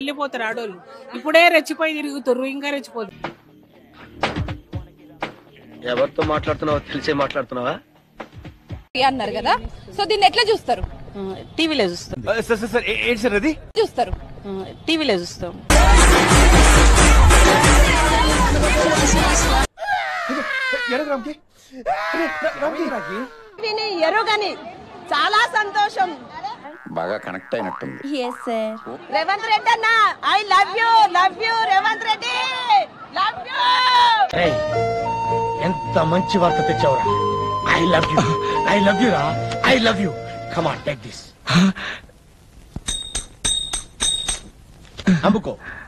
వెళ్ళిపోతారు ఆడోళ్ళు ఇప్పుడే రెచ్చిపోయి తిరుగుతారు ఇంకా రెచ్చిపోతారు ఎవరితో మాట్లాడుతున్నావో తెలిసే మాట్లాడుతున్నావా అన్నారు కదా సో దీన్ని ఎట్లా చూస్తారు టీవీలో చూస్తాం సార్ సార్ సార్ ఏ- ఏంటి సార్ అది చూస్తారు టీవీలో చూస్తాం ఎరగరామ్కి విని ఎరుగని చాలా సంతోషం బాగా కనెక్ట్ అయినట్టుంది రేవంత్ రెడ్డి అన్న I love you love you Revanth Reddy love you ఎంత మంచి వార్త తెచ్చావురా I love you I love you రా I love you come on take this అమ్ముకో